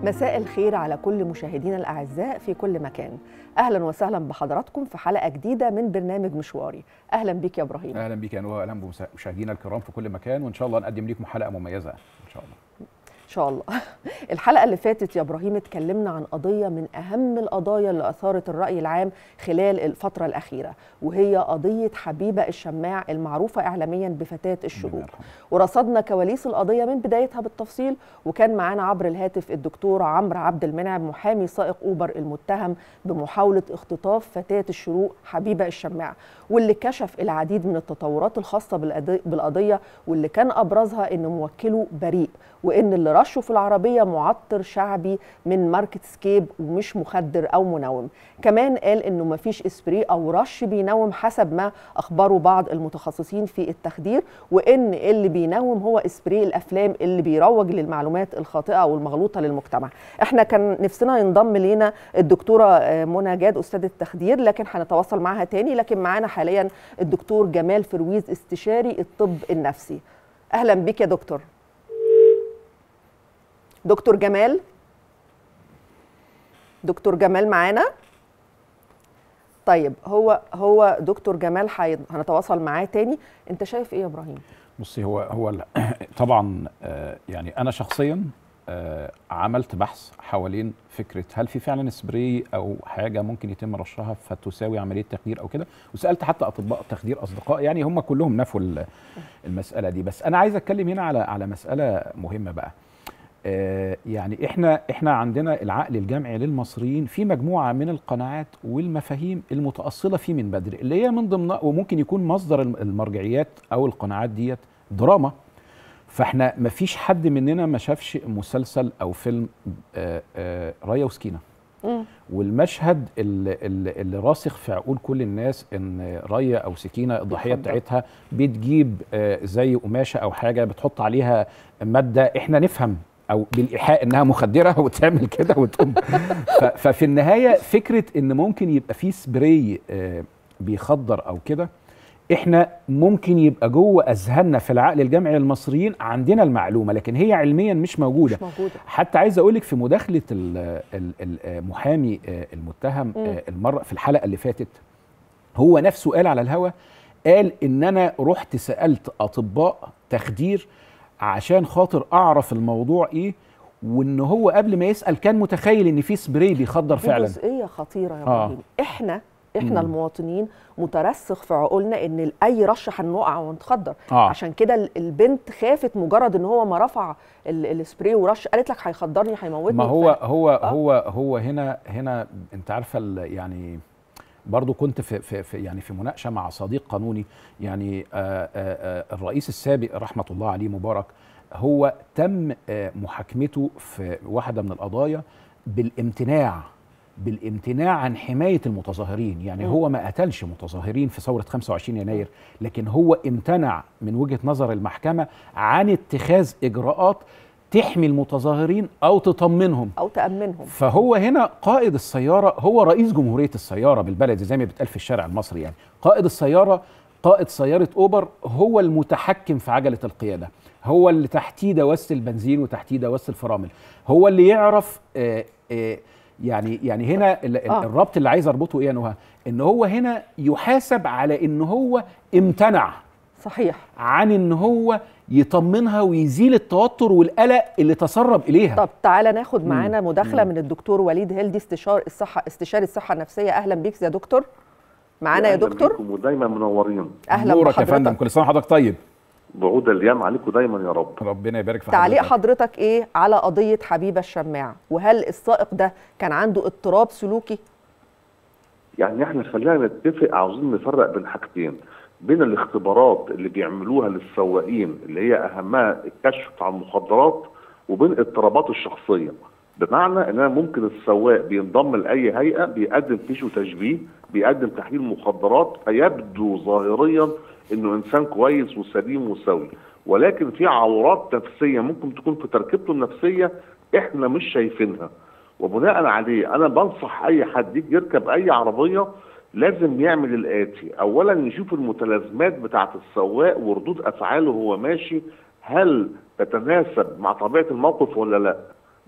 مساء الخير على كل مشاهدينا الأعزاء في كل مكان أهلا وسهلا بحضراتكم في حلقة جديدة من برنامج مشواري أهلا بك يا إبراهيم اهلا بك يا نوى اهلا بمشاهدينا الكرام في كل مكان وان شاء الله نقدم لكم حلقه مميزه ان شاء الله إن شاء الله الحلقة اللي فاتت يا إبراهيم اتكلمنا عن قضية من أهم القضايا اللي أثارت الرأي العام خلال الفترة الأخيرة وهي قضية حبيبة الشماع المعروفة إعلاميا بفتاة الشروق يرحمه. ورصدنا كواليس القضية من بدايتها بالتفصيل وكان معانا عبر الهاتف الدكتور عمرو عبد المنعم محامي سائق أوبر المتهم بمحاولة اختطاف فتاة الشروق حبيبة الشماع واللي كشف العديد من التطورات الخاصة بالقضي- بالقضية واللي كان أبرزها إن موكله بريء وإن اللي رشه في العربية معطر شعبي من ماركة سكيب ومش مخدر أو منوم كمان قال إنه مفيش إسبري أو رش بينوم حسب ما أخبروا بعض المتخصصين في التخدير وإن اللي بينوم هو إسبري الأفلام اللي بيروج للمعلومات الخاطئة والمغلوطة للمجتمع احنا كان نفسنا ينضم لينا الدكتورة آه، منى جاد أستاذ التخدير لكن هنتواصل معها تاني لكن معانا حاليا الدكتور جمال فرويز استشاري الطب النفسي أهلا بك يا دكتور دكتور جمال دكتور جمال معانا طيب هو هو دكتور جمال حي... هنتواصل معاه تاني انت شايف ايه يا ابراهيم بصي هو هو ال- طبعا آه، يعني انا شخصيا آه، عملت بحث حوالين فكره هل في فعلا سبراي او حاجه ممكن يتم رشها فتساوي عمليه تخدير او كده وسالت حتى اطباء تخدير اصدقاء يعني هم كلهم نفوا ال- المساله دي بس انا عايز اتكلم هنا على على مساله مهمه بقى آه، يعني احنا احنا عندنا العقل الجمعي للمصريين في مجموعه من القناعات والمفاهيم المتاصله فيه من بدري اللي هي من ضمنها وممكن يكون مصدر الم- المرجعيات او القناعات ديت دراما فاحنا ما فيش حد مننا ما شافش مسلسل او فيلم آه، آه، رايا وسكينه مم. والمشهد اللي, اللي اللي راسخ في عقول كل الناس ان رايا او سكينه الضحيه بتفضل. بتاعتها بتجيب آه، زي قماشه او حاجه بتحط عليها ماده احنا نفهم او بالايحاء انها مخدره وتعمل كده وتقوم ف- ففي النهايه فكره ان ممكن يبقى في سبراي آه، بيخدر او كده احنا ممكن يبقى جوه اذهاننا في العقل الجمعي للمصريين عندنا المعلومه لكن هي علميا مش موجوده مش موجوده حتى عايز اقول لك في مداخله ال- ال- المحامي آه، المتهم مم. آه، المره في الحلقه اللي فاتت هو نفسه قال على الهوا قال ان انا رحت سالت اطباء تخدير عشان خاطر اعرف الموضوع ايه وان هو قبل ما يسال كان متخيل ان في سبراي بيخدر دي فعلا جزئيه خطيره يا آه. ابراهيم احنا احنا مم. المواطنين مترسخ في عقولنا ان اي رش هنقع ونتخدر آه. عشان كده ال- البنت خافت مجرد ان هو ما رفع ال- السبراي ورش قالت لك هيخدرني هيموتني ما هو ف- هو آه. هو هو هنا هنا انت عارفه ال- يعني برضو كنت في, في, في يعني في مناقشه مع صديق قانوني يعني آآ آآ الرئيس السابق رحمه الله عليه مبارك هو تم آه، محاكمته في واحده من القضايا بالامتناع بالامتناع عن حمايه المتظاهرين يعني مم. هو ما قتلش متظاهرين في ثوره 25 يناير لكن هو امتنع من وجهه نظر المحكمه عن اتخاذ اجراءات تحمي المتظاهرين او تطمنهم او تامنهم فهو هنا قائد السياره هو رئيس جمهوريه السياره بالبلدي زي ما بيتقال في الشارع المصري يعني قائد السياره قائد سياره اوبر هو المتحكم في عجله القياده هو اللي تحتيه دواسه البنزين وتحتيه دواسه الفرامل هو اللي يعرف آه آه يعني يعني هنا ال- ال- آه. الربط اللي عايز اربطه ايه يا نهى ان هو هنا يحاسب على ان هو امتنع صحيح عن ان هو يطمنها ويزيل التوتر والقلق اللي تسرب اليها طب تعالى ناخد مم. معانا مداخله مم. من الدكتور وليد هيلدي استشار الصحه استشاري الصحه النفسيه اهلا بيك يا دكتور معانا يا أهلاً دكتور بيكم ودايما منورين اهلا نورك يا بحضرتك فندم كل سنه وحضرتك طيب بعود الايام عليكم دايما يا رب ربنا يبارك في تعليق حضرتك حضرتك ايه على قضيه حبيبه الشماع وهل السائق ده كان عنده اضطراب سلوكي يعني احنا خلينا نتفق عاوزين نفرق بين حاجتين بين الاختبارات اللي بيعملوها للسواقين اللي هي اهمها الكشف عن المخدرات وبين اضطرابات الشخصيه بمعنى ان انا ممكن السواق بينضم لاي هيئه بيقدم فيش وتشبيه بيقدم تحليل مخدرات فيبدو ظاهريا انه انسان كويس وسليم وسوي ولكن في عورات نفسيه ممكن تكون في تركيبته النفسيه احنا مش شايفينها وبناء عليه انا بنصح اي حد يجي يركب اي عربيه لازم يعمل الاتي اولا يشوف المتلازمات بتاعه السواق وردود افعاله وهو ماشي هل تتناسب مع طبيعه الموقف ولا لا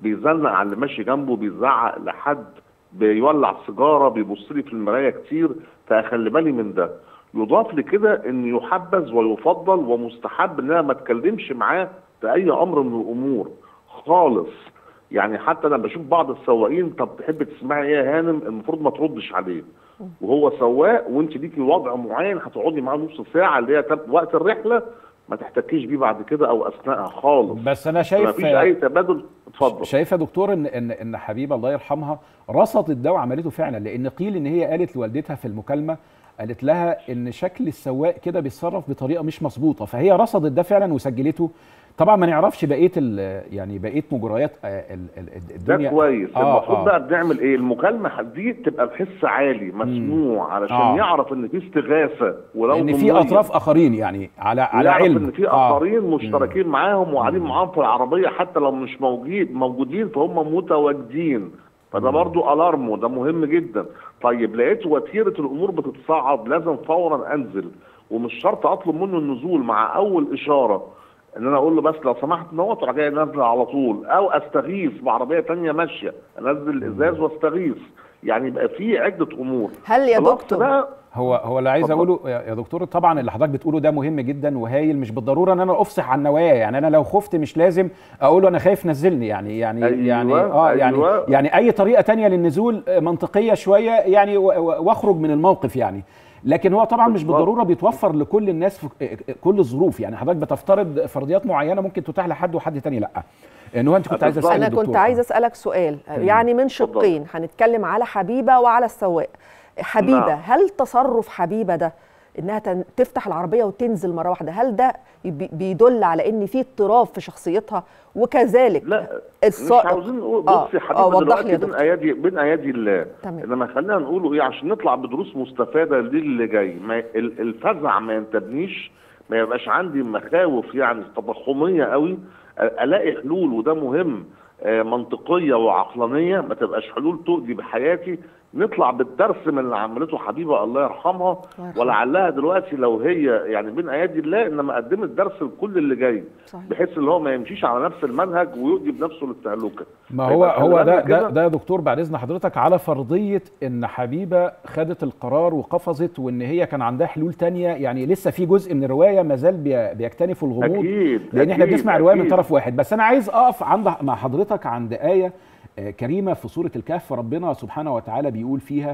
بيزنق على اللي ماشي جنبه بيزعق لحد بيولع سيجاره بيبص لي في المرايه كتير فاخلي بالي من ده يضاف لكده ان يحبذ ويفضل ومستحب ان انا ما اتكلمش معاه في اي امر من الامور خالص يعني حتى انا بشوف بعض السواقين طب تحب تسمعي ايه يا هانم المفروض ما تردش عليه وهو سواق وانت ليكي وضع معين هتقعدي معاه نص ساعه اللي هي تب- وقت الرحله ما تحتكيش بيه بعد كده او اثناءها خالص بس انا ما شايف فيش اي تبادل اتفضل شايف يا دكتور ان ان ان حبيبه الله يرحمها رصدت ده وعملته فعلا لان قيل ان هي قالت لوالدتها في المكالمه قالت لها ان شكل السواق كده بيتصرف بطريقه مش مظبوطه فهي رصدت ده فعلا وسجلته طبعا ما نعرفش بقيه ال- يعني بقيه مجريات آه، ال- ال- ده الدنيا كويس آه، المفروض آه. بقى بنعمل ايه المكالمه دي تبقى بحس عالي مسموع علشان آه. يعرف ان في استغاثه ولو ان في ضمنية. اطراف اخرين يعني على على يعرف علم ان في آه. اخرين مشتركين معاهم وقاعدين معاهم في العربيه حتى لو مش موجود موجودين فهم متواجدين فده برضو الارم وده مهم جدا طيب لقيت وتيره الامور بتتصاعد لازم فورا انزل ومش شرط اطلب منه النزول مع اول اشاره ان انا اقول له بس لو سمحت نوت راح جاي نازل على طول او استغيث بعربيه تانية ماشيه انزل الازاز واستغيث يعني يبقى في عده امور هل يا الوقت دكتور ده هو هو اللي عايز اتفضل. اقوله يا يا دكتور طبعا اللي حضرتك بتقوله ده مهم جدا وهايل مش بالضروره ان انا افصح عن النوايا يعني انا لو خفت مش لازم اقول له انا خايف نزلني يعني يعني أيوة، يعني اه يعني أيوة. يعني اي طريقه تانية للنزول آه، منطقيه شويه يعني و- و- واخرج من الموقف يعني لكن هو طبعا مش بالظبط. بالضروره بيتوفر لكل الناس في آه، كل الظروف يعني حضرتك بتفترض فرضيات معينه ممكن تتاح لحد وحد تاني لا ان هو انت كنت عايز بالظبط. اسال انا الدكتور كنت عايز اسالك سؤال يعني من اتفضل. شقين هنتكلم على حبيبه وعلى السواق حبيبه نعم. هل تصرف حبيبه ده انها تن- تفتح العربيه وتنزل مره واحده هل ده بي- بيدل على ان في اضطراب في شخصيتها وكذلك لا السائق- مش عاوزين نقول آه، بصي يا آه، حبيبي وضح دلوقتي لي يا بين دكتور. ايادي بين ايادي الله تمام. انما خلينا نقوله ايه عشان نطلع بدروس مستفاده للي جاي ما ال- الفزع ما ينتبنيش ما يبقاش عندي مخاوف يعني تضخميه قوي أ- الاقي حلول وده مهم آه، منطقيه وعقلانيه ما تبقاش حلول تؤذي بحياتي نطلع بالدرس من اللي عملته حبيبه الله يرحمها الله يرحمها. ولعلها دلوقتي لو هي يعني بين ايادي الله انما قدمت درس لكل اللي جاي صحيح. بحيث ان هو ما يمشيش على نفس المنهج ويؤدي بنفسه للتهلكه ما هو فيبقى خلي هو ده بالنا ده كده. ده يا دكتور بعد اذن حضرتك على فرضيه ان حبيبه خدت القرار وقفزت وان هي كان عندها حلول تانية يعني لسه في جزء من الروايه ما زال بي- بيكتنف الغموض أكيد، لان احنا أكيد، بنسمع روايه من أكيد. طرف واحد بس انا عايز اقف عند مع حضرتك عند ايه آه، كريمه في سوره الكهف ربنا سبحانه وتعالى بيقول فيها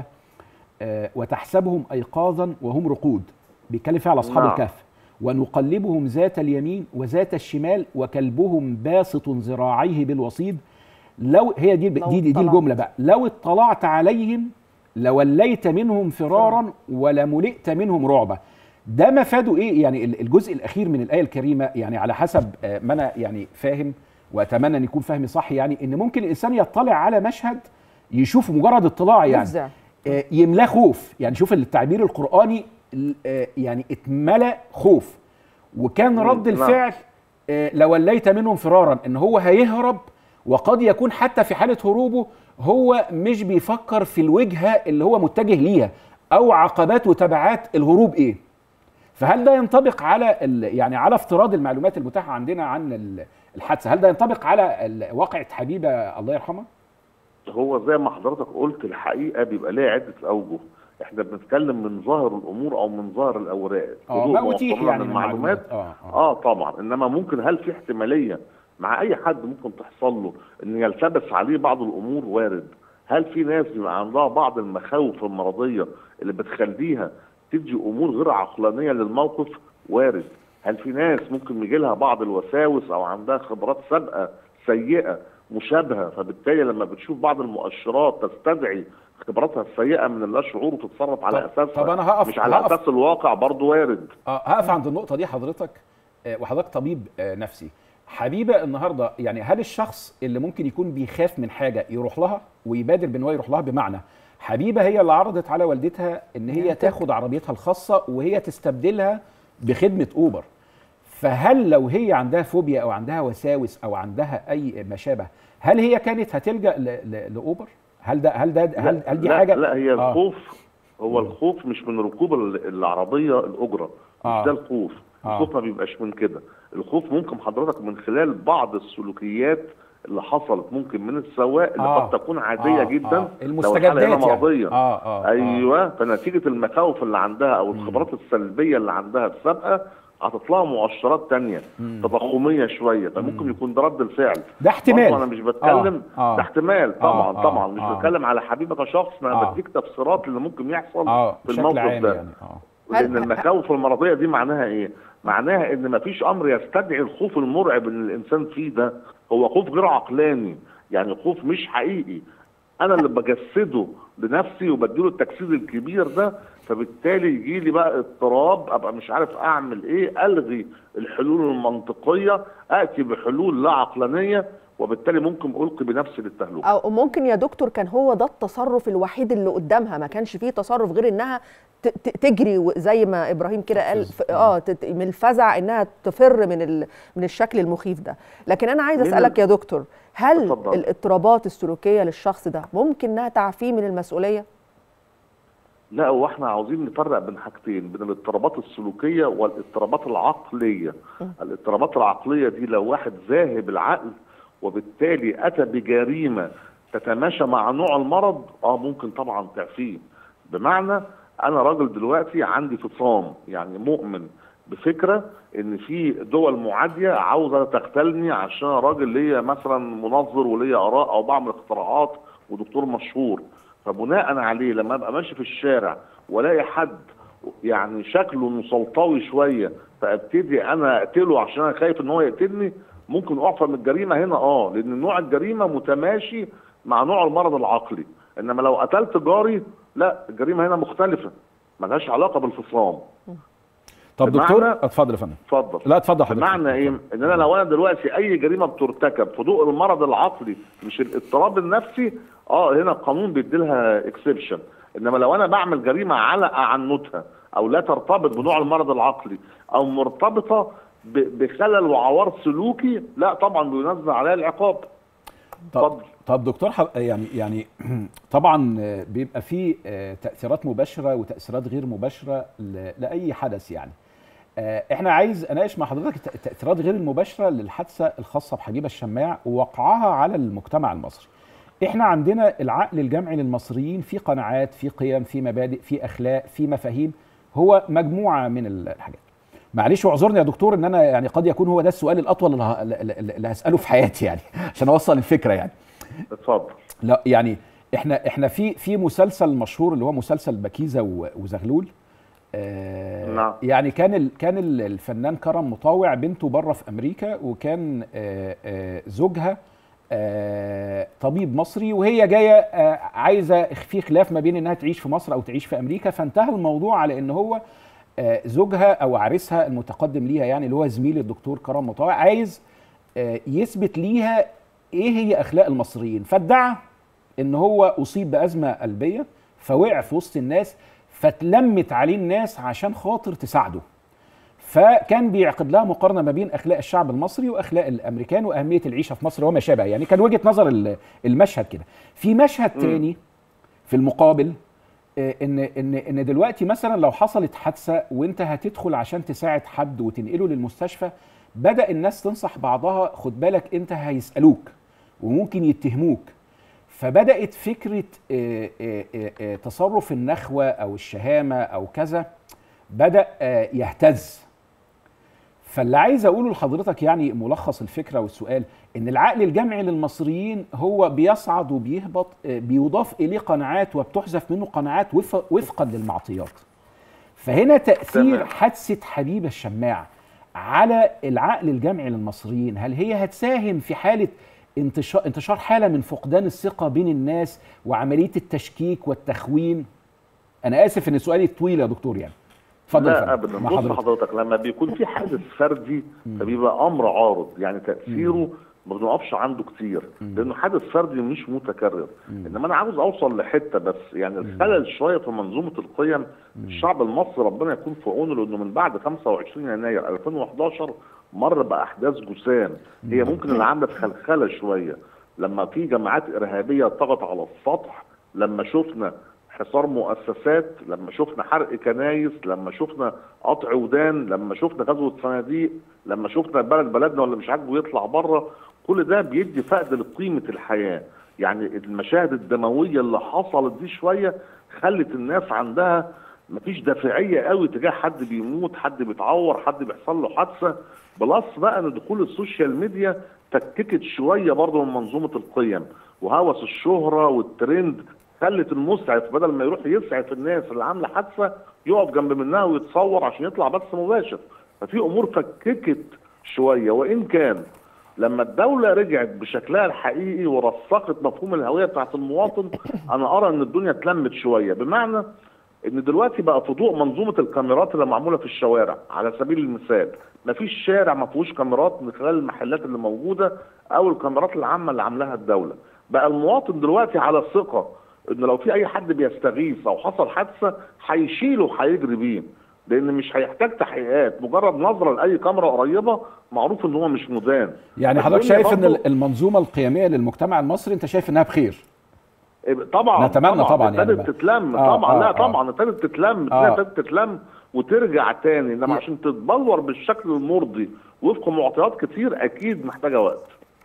آه، وتحسبهم ايقاظا وهم رقود بيتكلم فيها على اصحاب نعم. الكهف ونقلبهم ذات اليمين وذات الشمال وكلبهم باسط ذراعيه بالوصيد لو هي دي لو دي, دي, دي اطلعت. الجمله بقى لو اطلعت عليهم لوليت منهم فرارا ولملئت منهم رعبا ده مفاده ايه يعني ال- الجزء الاخير من الايه الكريمه يعني على حسب آه، ما انا يعني فاهم واتمنى ان يكون فهمي صح يعني ان ممكن الانسان يطلع على مشهد يشوف مجرد اطلاع يعني مفزع. آه، يملاه خوف يعني شوف التعبير القرآني ال- آه، يعني اتملأ خوف وكان مم، رد نعم. الفعل آه، لوليت منهم فرارا ان هو هيهرب وقد يكون حتى في حالة هروبه هو مش بيفكر في الوجهة اللي هو متجه ليها او عقبات وتبعات الهروب ايه فهل ده ينطبق على ال- يعني على افتراض المعلومات المتاحة عندنا عن ال- الحادثة هل ده ينطبق على ال- واقعة حبيبة الله يرحمها هو زي ما حضرتك قلت الحقيقه بيبقى ليها عده اوجه احنا بنتكلم من ظاهر الامور او من ظاهر الاوراق اه وضوء ما اتيح وصلنا يعني من من معلومات اه اه اه طبعا انما ممكن هل في احتماليه مع اي حد ممكن تحصل له ان يلتبس عليه بعض الامور وارد هل في ناس بيبقى عندها بعض المخاوف المرضيه اللي بتخليها تدي امور غير عقلانيه للموقف وارد هل في ناس ممكن يجي لها بعض الوساوس او عندها خبرات سابقه سيئه مشابهه فبالتالي لما بتشوف بعض المؤشرات تستدعي خبراتها السيئه من اللا شعور وتتصرف على طب- اساسها طب أنا هقف- مش على هقف- اساس الواقع برضه وارد اه هقف عند النقطه دي حضرتك آه، وحضرتك طبيب آه، نفسي حبيبه النهارده يعني هل الشخص اللي ممكن يكون بيخاف من حاجه يروح لها ويبادر بان هو يروح لها بمعنى حبيبه هي اللي عرضت على والدتها ان هي تاخد عربيتها الخاصه وهي تستبدلها بخدمه اوبر فهل لو هي عندها فوبيا او عندها وساوس او عندها اي ما شابه هل هي كانت هتلجا ل- ل- لاوبر هل ده هل ده هل, هل دي لا حاجه لا هي آه. الخوف هو الخوف مش من ركوب ال- العربيه الاجره آه. مش ده الخوف آه. الخوف ما بيبقاش من كده الخوف ممكن حضرتك من خلال بعض السلوكيات اللي حصلت ممكن من السواق اللي آه. قد تكون عاديه آه، جدا آه. لو الحالة المستجدات هنا يعني. مرضيه اه اه آه. ايوه فنتيجه المخاوف اللي عندها او الخبرات السلبيه اللي عندها السابقه هتطلع مؤشرات تانية تضخميه شويه فممكن يكون ده رد الفعل ده احتمال. برضه انا مش بتكلم آه، آه. ده احتمال طبعا آه، طبعا مش آه. بتكلم على حبيبك كشخص انا آه. بديك تفسيرات اللي ممكن يحصل اه في بشكل الموقف عام ده يعني اه لان هل- المخاوف المرضيه دي معناها ايه؟ معناها ان مفيش امر يستدعي الخوف المرعب اللي الانسان فيه ده هو خوف غير عقلاني يعني خوف مش حقيقي انا اللي بجسده لنفسي وبديله التجسيد الكبير ده فبالتالي يجي لي بقى اضطراب ابقى مش عارف اعمل ايه الغي الحلول المنطقيه اتي بحلول لا عقلانيه وبالتالي ممكن القي بنفسي للتهلكه او ممكن يا دكتور كان هو ده التصرف الوحيد اللي قدامها ما كانش فيه تصرف غير انها ت- ت- تجري و- زي ما ابراهيم كده قال ف- اه تت- من الفزع انها تفر من ال- من الشكل المخيف ده لكن انا عايز مين اسالك يا دكتور هل اتفضل. الاضطرابات السلوكيه للشخص ده ممكن انها تعفيه من المسؤوليه لا هو احنا عاوزين نفرق بين حاجتين بين الاضطرابات السلوكيه والاضطرابات العقليه الاضطرابات العقليه دي لو واحد ذاهب العقل وبالتالي اتى بجريمه تتماشى مع نوع المرض اه ممكن طبعا تعفيه بمعنى انا راجل دلوقتي عندي فصام يعني مؤمن بفكره ان في دول معاديه عاوزه تغتالني عشان أنا راجل ليا مثلا منظر وليا اراء او بعمل اختراعات ودكتور مشهور فبناء عليه لما ابقى ماشي في الشارع والاقي حد يعني شكله مسلطوي شويه فابتدي انا اقتله عشان انا خايف ان هو يقتلني ممكن اعفى من الجريمه هنا اه لان نوع الجريمه متماشي مع نوع المرض العقلي انما لو قتلت جاري لا الجريمه هنا مختلفه ملهاش علاقه بالفصام طب بمعنى- دكتور اتفضل يا فندم اتفضل لا اتفضل حضرتك بمعنى ايه؟ ان انا لو انا دلوقتي اي جريمه بترتكب في ضوء المرض العقلي مش الاضطراب النفسي اه هنا القانون بيدي لها اكسبشن انما لو انا بعمل جريمه على اعنتها او لا ترتبط بنوع المرض العقلي او مرتبطه ب- بخلل وعوار سلوكي لا طبعا بينزل عليها العقاب طب اتفضل. طب دكتور حض... يعني يعني طبعا آه، بيبقى فيه آه، تاثيرات مباشره وتاثيرات غير مباشره ل... لاي حدث يعني آه، احنا عايز اناقش مع حضرتك الت- التاثيرات غير المباشره للحادثه الخاصه بحبيبه الشماع ووقعها على المجتمع المصري احنا عندنا العقل الجمعي للمصريين في قناعات في قيم في مبادئ في اخلاق في مفاهيم هو مجموعه من الحاجات معلش واعذرني يا دكتور ان انا يعني قد يكون هو ده السؤال الاطول اللي, ه... اللي اللي هساله في حياتي يعني عشان اوصل الفكره يعني اتفضل لا يعني احنا احنا في في مسلسل مشهور اللي هو مسلسل بكيزه و- وزغلول آه نعم. يعني كان ال كان ال- الفنان كرم مطاوع بنته بره في امريكا وكان آه آه زوجها آه طبيب مصري وهي جايه آه عايزه في خلاف ما بين انها تعيش في مصر او تعيش في امريكا فانتهى الموضوع على ان هو آه زوجها او عريسها المتقدم ليها يعني اللي هو زميل الدكتور كرم مطاوع عايز آه يثبت ليها ايه هي اخلاق المصريين فادعى ان هو اصيب بازمه قلبيه فوقع في وسط الناس فتلمت عليه الناس عشان خاطر تساعده فكان بيعقد لها مقارنه ما بين اخلاق الشعب المصري واخلاق الامريكان واهميه العيشه في مصر وما شابه يعني كان وجهه نظر ال- المشهد كده في مشهد تاني في المقابل آه، ان ان ان دلوقتي مثلا لو حصلت حادثه وانت هتدخل عشان تساعد حد وتنقله للمستشفى بدا الناس تنصح بعضها خد بالك انت هيسالوك وممكن يتهموك فبدات فكره آه، آه، آه، آه، تصرف النخوه او الشهامه او كذا بدا آه، يهتز فاللي عايز اقوله لحضرتك يعني ملخص الفكره والسؤال ان العقل الجمعي للمصريين هو بيصعد وبيهبط آه، بيضاف اليه قناعات وبتحذف منه قناعات وف- وفقا للمعطيات فهنا تاثير تمام. حادثه حبيب الشماع على العقل الجمعي للمصريين هل هي هتساهم في حاله انتشار انتشار حاله من فقدان الثقه بين الناس وعمليه التشكيك والتخوين انا اسف ان سؤالي طويل يا دكتور يعني اتفضل يا لا فندم، ابدا مع بص حضرتك. حضرتك لما بيكون في حادث فردي فبيبقى امر عارض يعني تاثيره ما بنقفش عنده كتير لانه حادث فردي مش متكرر انما انا عاوز اوصل لحته بس يعني الخلل شويه في منظومه القيم الشعب المصري ربنا يكون في عونه لانه من بعد 25 يناير 2011 مر باحداث جسام هي ممكن اللي عملت خلخله شويه لما في جماعات ارهابيه طغت على السطح لما شفنا حصار مؤسسات لما شفنا حرق كنايس لما شفنا قطع ودان لما شفنا غزوه صناديق لما شفنا البلد بلدنا ولا مش عاجبه يطلع بره كل ده بيدي فقد لقيمه الحياه يعني المشاهد الدمويه اللي حصلت دي شويه خلت الناس عندها مفيش دافعيه قوي تجاه حد بيموت حد بيتعور حد بيحصل له حادثه بلس بقى ان دخول السوشيال ميديا فككت شويه برضه من منظومه القيم وهوس الشهره والترند خلت المسعف بدل ما يروح يسعف الناس اللي عامله حادثه يقف جنب منها ويتصور عشان يطلع بث مباشر ففي امور فككت شويه وان كان لما الدولة رجعت بشكلها الحقيقي ورسخت مفهوم الهوية بتاعت المواطن أنا أرى إن الدنيا اتلمت شوية بمعنى إن دلوقتي بقى في ضوء منظومة الكاميرات اللي معمولة في الشوارع على سبيل المثال مفيش شارع ما فيهوش كاميرات من خلال المحلات اللي موجودة أو الكاميرات العامة اللي عاملاها الدولة بقى المواطن دلوقتي على ثقة إن لو في أي حد بيستغيث أو حصل حادثة هيشيله هيجري بيه لان مش هيحتاج تحقيقات مجرد نظره لاي كاميرا قريبه معروف ان هو مش مدان يعني حضرتك شايف ان المنظومه القيميه للمجتمع المصري انت شايف انها بخير طبعا نتمنى طبعا يعني ابتدت تتلم آه طبعا آه لا طبعا ابتدت تتلم آه ابتدت تتلم وترجع تاني انما عشان تتبلور بالشكل المرضي وفق معطيات كتير اكيد محتاجه وقت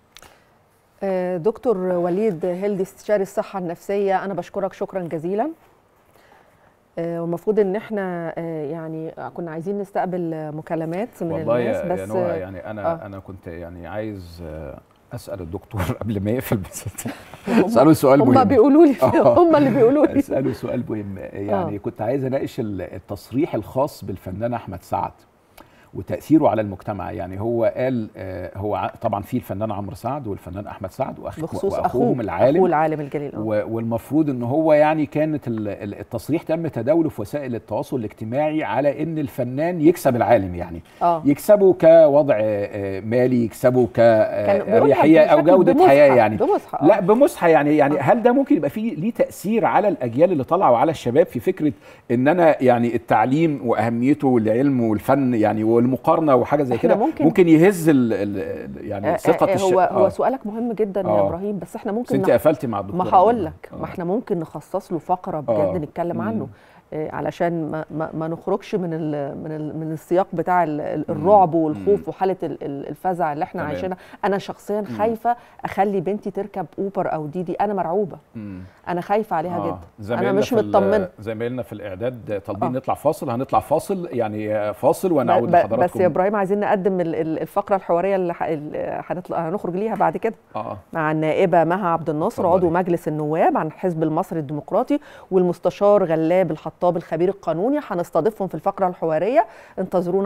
دكتور وليد هيلدي استشاري الصحه النفسيه انا بشكرك شكرا جزيلا والمفروض ان احنا يعني كنا عايزين نستقبل مكالمات من والله الناس بس والله يعني انا آه. انا كنت يعني عايز اسال الدكتور قبل ما يقفل بس اساله سؤال مهم هم بيقولوا لي هم اللي بيقولوا لي اساله سؤال مهم يعني آه. كنت عايز اناقش التصريح الخاص بالفنان احمد سعد وتاثيره على المجتمع يعني هو قال آه هو طبعا في الفنان عمرو سعد والفنان احمد سعد بخصوص واخوهم العالم أخوه العالم الجليل والمفروض ان هو يعني كانت التصريح تم تداوله في وسائل التواصل الاجتماعي على ان الفنان يكسب العالم يعني آه. يكسبه كوضع آه مالي يكسبه كريحيه او جوده بمصحة. حياه يعني بمصحة. لا بمصحى يعني يعني هل ده ممكن يبقى فيه ليه تاثير على الاجيال اللي طالعه وعلى الشباب في فكره ان انا يعني التعليم واهميته والعلم والفن يعني والمقارنه وحاجه زي كده ممكن, ممكن يهز ال ال يعني ثقه هو الش... هو سؤالك مهم جدا آه. يا ابراهيم بس احنا ممكن انت قفلتي مع الدكتور ما هقول لك ما احنا ممكن نخصص له فقره بجد آه. نتكلم عنه علشان ما, ما, ما نخرجش من ال من ال من السياق بتاع الرعب والخوف وحاله الفزع اللي احنا عايشينها انا شخصيا خايفه اخلي بنتي تركب اوبر او ديدي انا مرعوبه انا خايفه عليها آه. جدا انا مش مطمنه زمايلنا في الاعداد طالبين آه. نطلع فاصل هنطلع فاصل يعني فاصل ونعود لحضراتكم بس يا ابراهيم عايزين نقدم الفقره الحواريه اللي هنطلع هنخرج ليها بعد كده آه. مع النائبه مها عبد الناصر عضو مجلس النواب عن الحزب المصري الديمقراطي والمستشار غلاب الحطاب الخبير القانوني هنستضيفهم في الفقره الحواريه انتظرونا